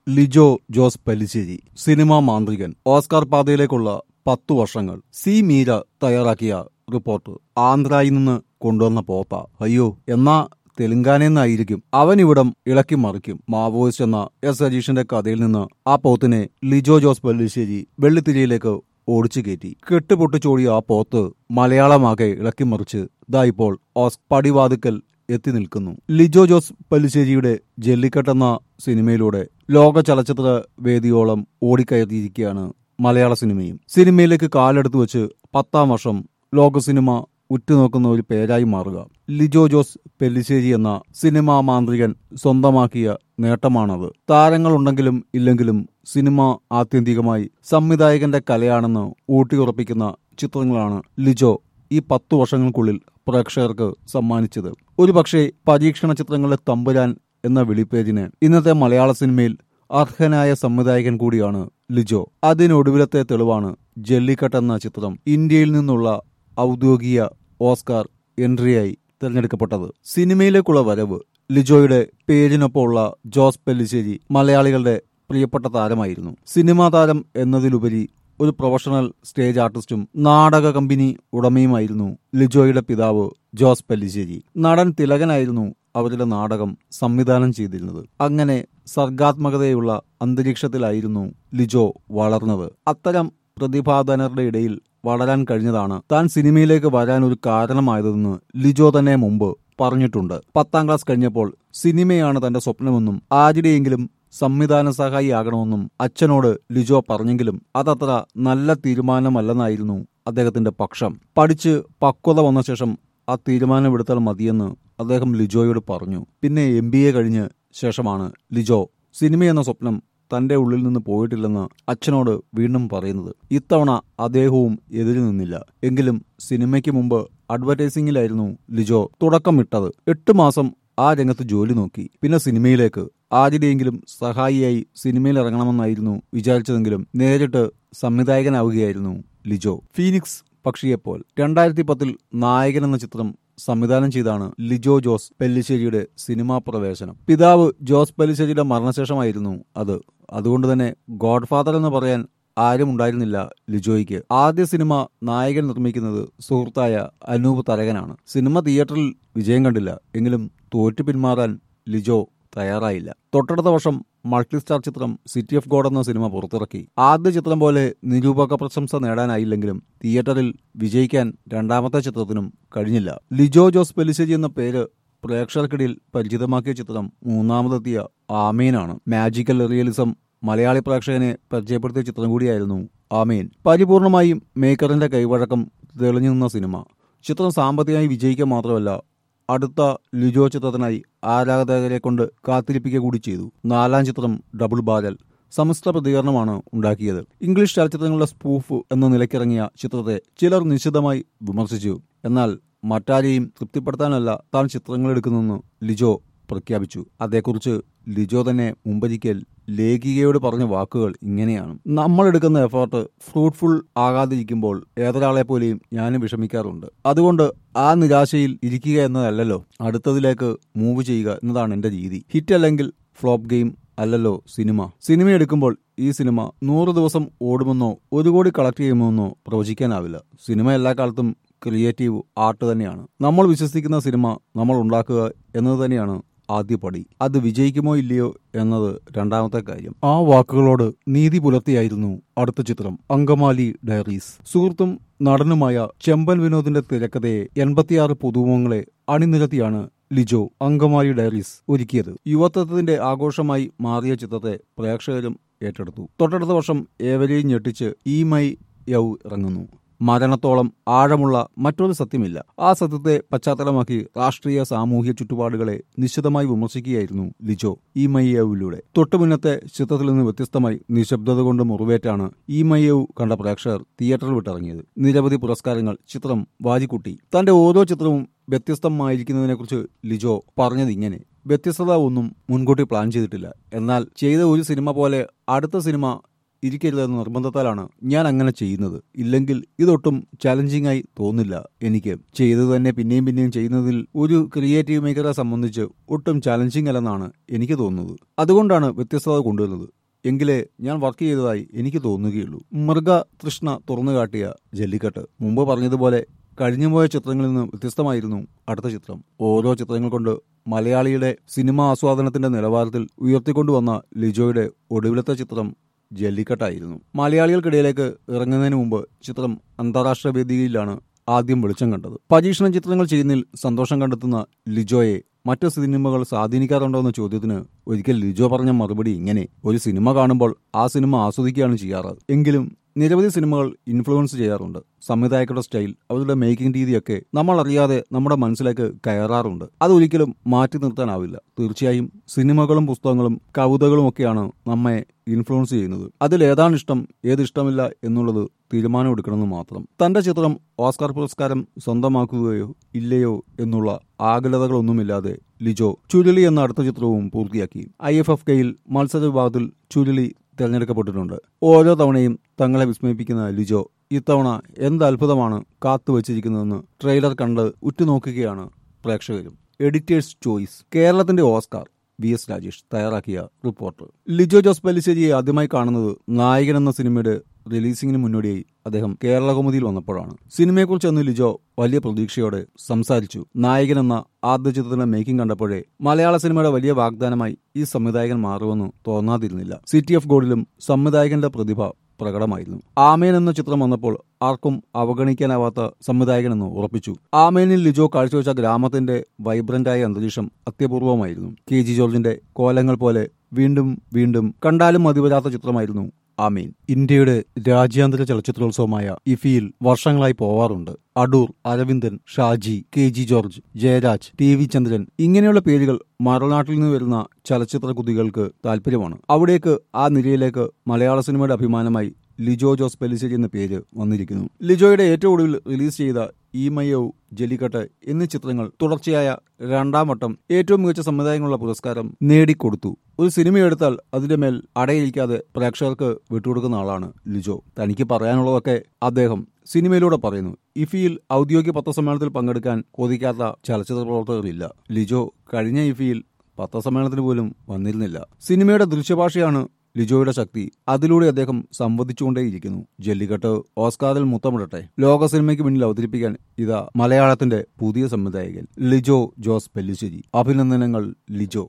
Lijo Jose Pellissery cinema മാന്ത്രികൻ Oscar പാതയിലേക്കുള്ള പത്തു വർഷങ്ങൾ സി മീര തയ്യാറാക്കിയ റിപ്പോർട്ട് ആന്ധ്രയിൽ നിന്ന് കൊണ്ടുവന്ന പോത്ത അയ്യോ എന്നാ തെലുങ്കാനയെന്നായിരിക്കും അവനിവിടം ഇളക്കി മറിക്കും മാവോയിസ്റ്റ് എന്ന എസ് അജീഷിന്റെ കഥയിൽ നിന്ന് ആ പോത്തിനെ ലിജോ ജോസ് പല്ലിശ്ശേരി വെള്ളിത്തിരിയിലേക്ക് ഓടിച്ചു കയറ്റി കെട്ടുപൊട്ടിച്ചോടിയ ആ പോത്ത് മലയാളമാകെ ഇളക്കിമറിച്ച് ദാ ഇപ്പോൾ ഓസ് പടിവാതുക്കൽ എത്തി നിൽക്കുന്നു ലിജോ ജോസ് പല്ലിശ്ശേരിയുടെ ജല്ലിക്കെട്ട് എന്ന സിനിമയിലൂടെ ലോക ചലച്ചിത്ര വേദിയോളം ഓടിക്കയറിയിരിക്കുകയാണ് മലയാള സിനിമയും സിനിമയിലേക്ക് കാലെടുത്തു വെച്ച് പത്താം വർഷം ലോക സിനിമ ഉറ്റുനോക്കുന്ന ഒരു പേരായി മാറുക ലിജോ ജോസ് പെല്ലിശ്ശേരി എന്ന സിനിമാ മാന്ത്രികൻ സ്വന്തമാക്കിയ നേട്ടമാണത് താരങ്ങളുണ്ടെങ്കിലും ഇല്ലെങ്കിലും സിനിമ ആത്യന്തികമായി സംവിധായകന്റെ കലയാണെന്ന് ഊട്ടിയുറപ്പിക്കുന്ന ചിത്രങ്ങളാണ് ലിജോ ഈ പത്തു വർഷങ്ങൾക്കുള്ളിൽ പ്രേക്ഷകർക്ക് സമ്മാനിച്ചത് ഒരുപക്ഷെ പരീക്ഷണ ചിത്രങ്ങളെ തമ്പുരാൻ എന്ന വിളിപ്പേരിന് ഇന്നത്തെ മലയാള സിനിമയിൽ അർഹനായ സംവിധായകൻ കൂടിയാണ് ലിജോ അതിനൊടുവിലത്തെ തെളിവാണ് ജല്ലിക്കട്ട് എന്ന ചിത്രം ഇന്ത്യയിൽ നിന്നുള്ള ഔദ്യോഗിക ഓസ്കാർ എൻട്രിയായി തിരഞ്ഞെടുക്കപ്പെട്ടത് സിനിമയിലേക്കുള്ള വരവ് ലിജോയുടെ പേരിനൊപ്പമുള്ള ജോസ് പെല്ലിശ്ശേരി മലയാളികളുടെ പ്രിയപ്പെട്ട താരമായിരുന്നു സിനിമാ താരം എന്നതിലുപരി ഒരു പ്രൊഫഷണൽ സ്റ്റേജ് ആർട്ടിസ്റ്റും നാടക കമ്പനി ഉടമയുമായിരുന്നു ലിജോയുടെ പിതാവ് ജോസ് പെല്ലിശ്ശേരി നടൻ തിലകനായിരുന്നു അവരുടെ നാടകം സംവിധാനം ചെയ്തിരുന്നത് അങ്ങനെ സർഗാത്മകതയുള്ള അന്തരീക്ഷത്തിലായിരുന്നു ലിജോ വളർന്നത് അത്തരം പ്രതിഭാധനരുടെ ഇടയിൽ വളരാൻ കഴിഞ്ഞതാണ് താൻ സിനിമയിലേക്ക് വരാൻ ഒരു കാരണമായതെന്ന് ലിജോ തന്നെ മുമ്പ് പറഞ്ഞിട്ടുണ്ട് പത്താം ക്ലാസ് കഴിഞ്ഞപ്പോൾ സിനിമയാണ് തന്റെ സ്വപ്നമെന്നും ആരുടെയെങ്കിലും സംവിധാന സഹായിയാകണമെന്നും അച്ഛനോട് ലിജോ പറഞ്ഞെങ്കിലും അതത്ര നല്ല തീരുമാനമല്ലെന്നായിരുന്നു അദ്ദേഹത്തിന്റെ പക്ഷം പഠിച്ച് പക്വത വന്ന ശേഷം ആ തീരുമാനമെടുത്താൽ മതിയെന്ന് അദ്ദേഹം ലിജോയോട് പറഞ്ഞു പിന്നെ എം ബി എ കഴിഞ്ഞ് ശേഷമാണ് ലിജോ സിനിമ എന്ന സ്വപ്നം തന്റെ ഉള്ളിൽ നിന്ന് പോയിട്ടില്ലെന്ന് അച്ഛനോട് വീണ്ടും പറയുന്നത് ഇത്തവണ അദ്ദേഹവും എതിരു നിന്നില്ല എങ്കിലും സിനിമയ്ക്ക് മുമ്പ് അഡ്വർടൈസിംഗിലായിരുന്നു ലിജോ തുടക്കമിട്ടത് എട്ട് മാസം ആ രംഗത്ത് ജോലി നോക്കി പിന്നെ സിനിമയിലേക്ക് ആരുടെയെങ്കിലും സഹായിയായി സിനിമയിൽ ഇറങ്ങണമെന്നായിരുന്നു വിചാരിച്ചതെങ്കിലും നേരിട്ട് സംവിധായകനാവുകയായിരുന്നു ലിജോ ഫീനിക്സ് പക്ഷിയെപ്പോൾ രണ്ടായിരത്തി പത്തിൽ നായകൻ എന്ന ചിത്രം സംവിധാനം ചെയ്താണ് ലിജോ ജോസ് പെല്ലിശ്ശേരിയുടെ സിനിമാ പ്രവേശനം പിതാവ് ജോസ് പെല്ലിശ്ശേരിയുടെ മരണശേഷമായിരുന്നു അത് അതുകൊണ്ട് തന്നെ ഗോഡ്ഫാദർ എന്ന് പറയാൻ ആരും ഉണ്ടായിരുന്നില്ല ലിജോയ്ക്ക് ആദ്യ സിനിമ നായകൻ നിർമ്മിക്കുന്നത് സുഹൃത്തായ അനൂപ് തരകനാണ് സിനിമ തിയേറ്ററിൽ വിജയം കണ്ടില്ല എങ്കിലും തോറ്റു പിന്മാറാൻ ലിജോ തയ്യാറായില്ല തൊട്ടടുത്ത വർഷം മൾട്ടി സ്റ്റാർ ചിത്രം സിറ്റി ഓഫ് ഗോഡ് എന്ന സിനിമ പുറത്തിറക്കി ആദ്യ ചിത്രം പോലെ നിരൂപക പ്രശംസ നേടാനായില്ലെങ്കിലും തിയേറ്ററിൽ വിജയിക്കാൻ രണ്ടാമത്തെ ചിത്രത്തിനും കഴിഞ്ഞില്ല ലിജോ ജോസ് പെലിശ്ശേരി എന്ന പേര് പ്രേക്ഷകർക്കിടയിൽ പരിചിതമാക്കിയ ചിത്രം മൂന്നാമതെത്തിയ ആമീനാണ് മാജിക്കൽ റിയലിസം മലയാളി പ്രേക്ഷകനെ പരിചയപ്പെടുത്തിയ ചിത്രം കൂടിയായിരുന്നു ആമീൻ പരിപൂർണമായും മേക്കറിന്റെ കൈവഴക്കം തെളിഞ്ഞു നിന്ന സിനിമ ചിത്രം സാമ്പത്തികമായി വിജയിക്കുക മാത്രമല്ല അടുത്ത ലിജോ ചിത്രത്തിനായി ആരാധകരെ കൊണ്ട് കാത്തിരിപ്പിക്കുക കൂടി ചെയ്തു നാലാം ചിത്രം ഡബിൾ ബാരൽ സമ്മിശ്ര പ്രതികരണമാണ് ഉണ്ടാക്കിയത് ഇംഗ്ലീഷ് ചലച്ചിത്രങ്ങളുടെ സ്പൂഫ് എന്ന നിലയ്ക്കിറങ്ങിയ ചിത്രത്തെ ചിലർ നിശ്ചിതമായി വിമർശിച്ചു എന്നാൽ മറ്റാരെയും തൃപ്തിപ്പെടുത്താനല്ല താൻ ചിത്രങ്ങൾ എടുക്കുന്നെന്ന് ലിജോ പ്രഖ്യാപിച്ചു അതേക്കുറിച്ച് ലിജോ തന്നെ മുമ്പരിക്കൽ ലേഖികയോട് പറഞ്ഞ വാക്കുകൾ ഇങ്ങനെയാണ് നമ്മൾ എടുക്കുന്ന എഫേർട്ട് ഫ്രൂട്ട്ഫുൾ ആകാതിരിക്കുമ്പോൾ ഏതൊരാളെ പോലെയും ഞാനും വിഷമിക്കാറുണ്ട് അതുകൊണ്ട് ആ നിരാശയിൽ ഇരിക്കുക എന്നതല്ലല്ലോ അടുത്തതിലേക്ക് മൂവ് ചെയ്യുക എന്നതാണ് എന്റെ രീതി ഹിറ്റ് അല്ലെങ്കിൽ ഫ്ലോപ്പ് ഗെയിം അല്ലല്ലോ സിനിമ സിനിമ എടുക്കുമ്പോൾ ഈ സിനിമ നൂറ് ദിവസം ഓടുമെന്നോ ഒരു കോടി കളക്ട് ചെയ്യുമെന്നോ പ്രവചിക്കാനാവില്ല സിനിമ എല്ലാ കാലത്തും ക്രിയേറ്റീവ് ആർട്ട് തന്നെയാണ് നമ്മൾ വിശ്വസിക്കുന്ന സിനിമ നമ്മൾ ഉണ്ടാക്കുക എന്നത് തന്നെയാണ് ആദ്യ പടി അത് വിജയിക്കുമോ ഇല്ലയോ എന്നത് രണ്ടാമത്തെ കാര്യം ആ വാക്കുകളോട് നീതി പുലർത്തിയായിരുന്നു അടുത്ത ചിത്രം അങ്കമാലി ഡയറീസ് സുഹൃത്തും നടനുമായ ചെമ്പൻ വിനോദിന്റെ തിരക്കഥയെ എൺപത്തിയാറ് പുതുമുഖങ്ങളെ അണിനിരത്തിയാണ് ലിജോ അങ്കമാലി ഡയറീസ് ഒരുക്കിയത് യുവത്വത്തിന്റെ ആഘോഷമായി മാറിയ ചിത്രത്തെ പ്രേക്ഷകരും ഏറ്റെടുത്തു തൊട്ടടുത്ത വർഷം ഏവരെയും ഞെട്ടിച്ച് ഈ മൈ യൗ ഇറങ്ങുന്നു മരണത്തോളം ആഴമുള്ള മറ്റൊരു സത്യമില്ല ആ സത്യത്തെ പശ്ചാത്തലമാക്കി രാഷ്ട്രീയ സാമൂഹ്യ ചുറ്റുപാടുകളെ നിശ്ചിതമായി വിമർശിക്കുകയായിരുന്നു ലിജോ ഈ മയ്യവിലൂടെ തൊട്ടുമുന്നത്തെ ചിത്രത്തിൽ നിന്ന് വ്യത്യസ്തമായി നിശബ്ദത കൊണ്ട് മുറിവേറ്റാണ് ഈ മയ്യവ് കണ്ട പ്രേക്ഷകർ തിയേറ്ററിൽ വിട്ടിറങ്ങിയത് നിരവധി പുരസ്കാരങ്ങൾ ചിത്രം വാരിക്കൂട്ടി തന്റെ ഓരോ ചിത്രവും വ്യത്യസ്തമായിരിക്കുന്നതിനെക്കുറിച്ച് ലിജോ പറഞ്ഞത് ഇങ്ങനെ വ്യത്യസ്തത ഒന്നും മുൻകൂട്ടി പ്ലാൻ ചെയ്തിട്ടില്ല എന്നാൽ ചെയ്ത ഒരു സിനിമ പോലെ അടുത്ത സിനിമ ഇരിക്കരുതെന്ന നിർബന്ധത്താലാണ് ഞാൻ അങ്ങനെ ചെയ്യുന്നത് ഇല്ലെങ്കിൽ ഇതൊട്ടും ചലഞ്ചിങ് ആയി തോന്നില്ല എനിക്ക് ചെയ്തത് തന്നെ പിന്നെയും പിന്നെയും ചെയ്യുന്നതിൽ ഒരു ക്രിയേറ്റീവ് മേഖലയെ സംബന്ധിച്ച് ഒട്ടും ചലഞ്ചിങ് അല്ലെന്നാണ് എനിക്ക് തോന്നുന്നത് അതുകൊണ്ടാണ് വ്യത്യസ്തത കൊണ്ടുവരുന്നത് എങ്കിലേ ഞാൻ വർക്ക് ചെയ്തതായി എനിക്ക് തോന്നുകയുള്ളൂ മൃഗ തൃഷ്ണ തുറന്നു കാട്ടിയ ജല്ലിക്കെട്ട് മുമ്പ് പറഞ്ഞതുപോലെ കഴിഞ്ഞുപോയ ചിത്രങ്ങളിൽ നിന്ന് വ്യത്യസ്തമായിരുന്നു അടുത്ത ചിത്രം ഓരോ ചിത്രങ്ങൾ കൊണ്ട് മലയാളിയുടെ സിനിമാ ആസ്വാദനത്തിന്റെ നിലവാരത്തിൽ ഉയർത്തിക്കൊണ്ടുവന്ന ലിജോയുടെ ഒടുവിലത്തെ ചിത്രം ജല്ലിക്കെട്ടായിരുന്നു മലയാളികൾക്കിടയിലേക്ക് ഇറങ്ങുന്നതിന് മുമ്പ് ചിത്രം അന്താരാഷ്ട്ര വേദിയിലാണ് ആദ്യം വെളിച്ചം കണ്ടത് പരീക്ഷണ ചിത്രങ്ങൾ ചെയ്യുന്നതിൽ സന്തോഷം കണ്ടെത്തുന്ന ലിജോയെ മറ്റ് സിനിമകൾ സ്വാധീനിക്കാറുണ്ടോ എന്ന ചോദ്യത്തിന് ഒരിക്കൽ ലിജോ പറഞ്ഞ മറുപടി ഇങ്ങനെ ഒരു സിനിമ കാണുമ്പോൾ ആ സിനിമ ആസ്വദിക്കുകയാണ് ചെയ്യാറ് എങ്കിലും നിരവധി സിനിമകൾ ഇൻഫ്ലുവൻസ് ചെയ്യാറുണ്ട് സംവിധായകരുടെ സ്റ്റൈൽ അവരുടെ മേക്കിംഗ് രീതിയൊക്കെ നമ്മൾ അറിയാതെ നമ്മുടെ മനസ്സിലേക്ക് കയറാറുണ്ട് അതൊരിക്കലും മാറ്റി നിർത്താനാവില്ല തീർച്ചയായും സിനിമകളും പുസ്തകങ്ങളും കവിതകളും ഒക്കെയാണ് നമ്മെ ഇൻഫ്ലുവൻസ് ചെയ്യുന്നത് അതിൽ ഏതാണ് ഇഷ്ടം ഏത് ഇഷ്ടമില്ല എന്നുള്ളത് തീരുമാനമെടുക്കണമെന്ന് മാത്രം തന്റെ ചിത്രം ഓസ്കാർ പുരസ്കാരം സ്വന്തമാക്കുകയോ ഇല്ലയോ എന്നുള്ള ആകുലതകളൊന്നുമില്ലാതെ ലിജോ ചുരുളി എന്ന അടുത്ത ചിത്രവും പൂർത്തിയാക്കി ഐ എഫ് എഫ് കെയിൽ മത്സര വിഭാഗത്തിൽ ചുരുളി തിരഞ്ഞെടുക്കപ്പെട്ടിട്ടുണ്ട് ഓരോ തവണയും തങ്ങളെ വിസ്മയിപ്പിക്കുന്ന ലിജോ ഇത്തവണ എന്ത് അത്ഭുതമാണ് കാത്തുവച്ചിരിക്കുന്നതെന്ന് ട്രെയിലർ കണ്ട് ഉറ്റുനോക്കുകയാണ് പ്രേക്ഷകരും എഡിറ്റേഴ്സ് ചോയ്സ് കേരളത്തിന്റെ ഓസ്കാർ വി എസ് രാജേഷ് തയ്യാറാക്കിയ റിപ്പോർട്ട് ലിജോ ജോസ് പല്ലിശ്ശേരിയെ ആദ്യമായി കാണുന്നത് നായകൻ എന്ന സിനിമയുടെ റിലീസിംഗിന് മുന്നോടിയായി അദ്ദേഹം കേരള കൗമുദിയിൽ വന്നപ്പോഴാണ് സിനിമയെക്കുറിച്ച് അന്ന് ലിജോ വലിയ പ്രതീക്ഷയോടെ സംസാരിച്ചു നായകൻ എന്ന ആദ്യ ചിത്രത്തിന്റെ മേക്കിംഗ് കണ്ടപ്പോഴേ മലയാള സിനിമയുടെ വലിയ വാഗ്ദാനമായി ഈ സംവിധായകൻ മാറുമെന്ന് തോന്നാതിരുന്നില്ല സിറ്റി ഓഫ് ഗോഡിലും സംവിധായകന്റെ പ്രതിഭ പ്രകടമായിരുന്നു ആമേൻ എന്ന ചിത്രം വന്നപ്പോൾ ആർക്കും അവഗണിക്കാനാവാത്ത സംവിധായകനെന്ന് ഉറപ്പിച്ചു ആമേനിൽ ലിജോ കാഴ്ചവെച്ച ഗ്രാമത്തിന്റെ വൈബ്രന്റായ അന്തരീക്ഷം അത്യപൂർവമായിരുന്നു കെ ജി ജോർജിന്റെ കോലങ്ങൾ പോലെ വീണ്ടും വീണ്ടും കണ്ടാലും മതിവരാത്ത ചിത്രമായിരുന്നു ആമീൻ ഇന്ത്യയുടെ രാജ്യാന്തര ചലച്ചിത്രോത്സവമായ ഇഫിയിൽ വർഷങ്ങളായി പോവാറുണ്ട് Adoor Aravindan Shaji K G George Jayaraj T V Chandran ഇങ്ങനെയുള്ള പേരുകൾ മറുനാട്ടിൽ നിന്ന് വരുന്ന ചലച്ചിത്ര കുതികൾക്ക് താല്പര്യമാണ് അവിടേക്ക് ആ നിരയിലേക്ക് മലയാള സിനിമയുടെ അഭിമാനമായി ലിജോ ജോസ് പെലിശ്ശേരി എന്ന പേര് വന്നിരിക്കുന്നു ലിജോയുടെ ഏറ്റവും ഒടുവിൽ റിലീസ് ചെയ്ത ഈമയോ ജല്ലിക്കട്ട് എന്നീ ചിത്രങ്ങൾ തുടർച്ചയായ രണ്ടാം വട്ടം ഏറ്റവും മികച്ച സംവിധായകനുള്ള പുരസ്കാരം നേടിക്കൊടുത്തു ഒരു സിനിമ എടുത്താൽ അതിന്റെ മേൽ അടയിരിക്കാതെ പ്രേക്ഷകർക്ക് വിട്ടുകൊടുക്കുന്ന ആളാണ് ലിജോ തനിക്ക് പറയാനുള്ളതൊക്കെ അദ്ദേഹം സിനിമയിലൂടെ പറയുന്നു ഇഫിയിൽ ഔദ്യോഗിക പത്രസമ്മേളനത്തിൽ പങ്കെടുക്കാൻ കൊതിക്കാത്ത ചലച്ചിത്ര പ്രവർത്തകരില്ല ലിജോ കഴിഞ്ഞ ഇഫിയിൽ പത്രസമ്മേളനത്തിന് പോലും വന്നിരുന്നില്ല സിനിമയുടെ ദൃശ്യഭാഷയാണ് ലിജോയുടെ ശക്തി അതിലൂടെ അദ്ദേഹം സംവദിച്ചുകൊണ്ടേയിരിക്കുന്നു ജല്ലിക്കെട്ട് ഓസ്കാറിൽ മുത്തമിടട്ടെ ലോക സിനിമയ്ക്ക് മുന്നിൽ അവതരിപ്പിക്കാൻ ഇതാ മലയാളത്തിന്റെ പുതിയ സംവിധായകൻ ലിജോ ജോസ് പെല്ലിശ്ശേരി അഭിനന്ദനങ്ങൾ ലിജോ